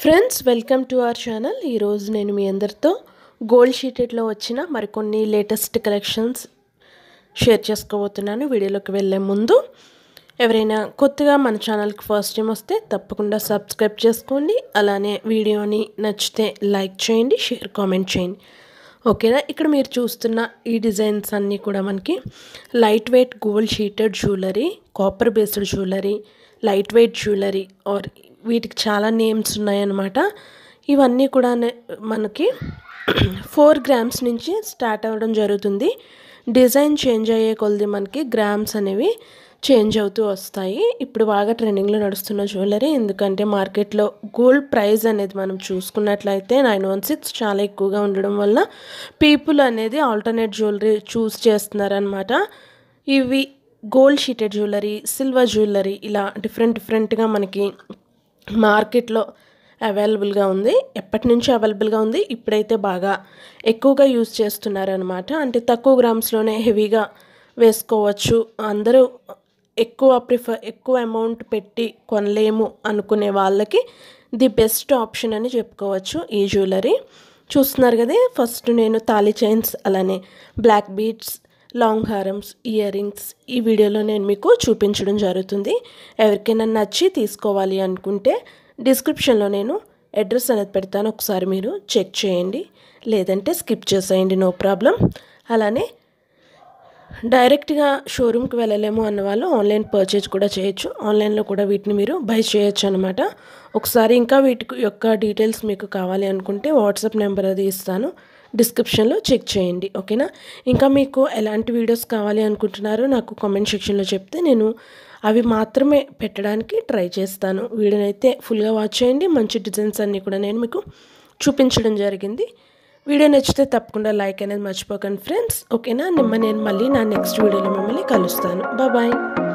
friends welcome to our channel ఈరోజు నేను మీ అందరితో గోల్డ్ షీటెడ్లో వచ్చిన మరికొన్ని లేటెస్ట్ కలెక్షన్స్ షేర్ చేసుకోబోతున్నాను వీడియోలోకి వెళ్ళే ముందు ఎవరైనా కొత్తగా మన ఛానల్కి ఫస్ట్ టైం వస్తే తప్పకుండా సబ్స్క్రైబ్ చేసుకోండి అలానే వీడియోని నచ్చితే లైక్ చేయండి షేర్ కామెంట్ చేయండి ఓకేనా ఇక్కడ మీరు చూస్తున్న ఈ డిజైన్స్ అన్నీ కూడా మనకి light weight gold sheeted jewellery copper based jewellery light weight jewellery or వీటికి చాలా నేమ్స్ ఉన్నాయన్నమాట ఇవన్నీ కూడా నే- మనకి ఫోర్ గ్రామ్స్ నుంచి స్టార్ట్ అవ్వడం జరుగుతుంది డిజైన్ చేంజ్ అయ్యే కొలది మనకి గ్రామ్స్ అనేవి చేంజ్ అవుతూ వస్తాయి ఇప్పుడు బాగా ట్రెండింగ్లో నడుస్తున్న జ్యువెలరీ ఎందుకంటే మార్కెట్లో గోల్డ్ ప్రైస్ అనేది మనం చూసుకున్నట్లయితే నైన్ వన్ సిక్స్ చాలా ఎక్కువగా ఉండడం వల్ల పీపుల్ అనేది ఆల్టర్నేట్ జ్యువెలరీ చూస్ చేస్తున్నారనమాట ఇవి gold sheeted jewellery silver jewellery ఇలా డిఫరెంట్ డిఫరెంట్గా మనకి మార్కెట్లో అవైలబుల్గా ఉంది ఎప్పటి నుంచి అవైలబుల్గా ఉంది ఇప్పుడైతే బాగా ఎక్కువగా యూజ్ చేస్తున్నారనమాట అంటే తక్కువ గ్రామ్స్లోనే హెవీగా వేసుకోవచ్చు అందరూ ఎక్కువ ప్రిఫర్ ఎక్కువ అమౌంట్ పెట్టి కొనలేము అనుకునే వాళ్ళకి ది బెస్ట్ ఆప్షన్ అని చెప్పుకోవచ్చు ఈ జ్యువెలరీ చూస్తున్నారు కదా ఫస్ట్ నేను తాళి చైన్స్ అలానే బ్లాక్ బీడ్స్ లాంగ్ హారమ్స్ ఇయర్ రింగ్స్ ఈ వీడియోలో నేను మీకు చూపించడం జరుగుతుంది ఎవరికైనా నచ్చి తీసుకోవాలి అనుకుంటే డిస్క్రిప్షన్లో నేను అడ్రస్ అనేది పెడతాను ఒకసారి మీరు చెక్ చేయండి లేదంటే స్కిప్ చేసేయండి నో ప్రాబ్లం అలానే డైరెక్ట్గా షోరూమ్కి వెళ్ళలేము అన్న వాళ్ళు ఆన్లైన్ పర్చేజ్ కూడా చేయొచ్చు ఆన్లైన్లో కూడా వీటిని మీరు బై చేయొచ్చు అనమాట ఒకసారి ఇంకా వీటి యొక్క డీటెయిల్స్ మీకు కావాలి అనుకుంటే వాట్సాప్ నెంబర్ అది ఇస్తాను డిస్క్రిప్షన్లో చెక్ చేయండి ఓకేనా ఇంకా మీకు ఎలాంటి వీడియోస్ కావాలి అనుకుంటున్నారో నాకు కామెంట్ సెక్షన్లో చెప్తే నేను అవి మాత్రమే పెట్టడానికి ట్రై చేస్తాను వీడియోని అయితే ఫుల్గా వాచ్ చేయండి మంచి డిజైన్స్ అన్నీ కూడా నేను మీకు చూపించడం జరిగింది వీడియో నచ్చితే తప్పకుండా లైక్ అనేది మర్చిపోకండి ఫ్రెండ్స్ ఓకేనా నిమ్మ నేను మళ్ళీ నా నెక్స్ట్ వీడియోలో మిమ్మల్ని కలుస్తాను బాయ్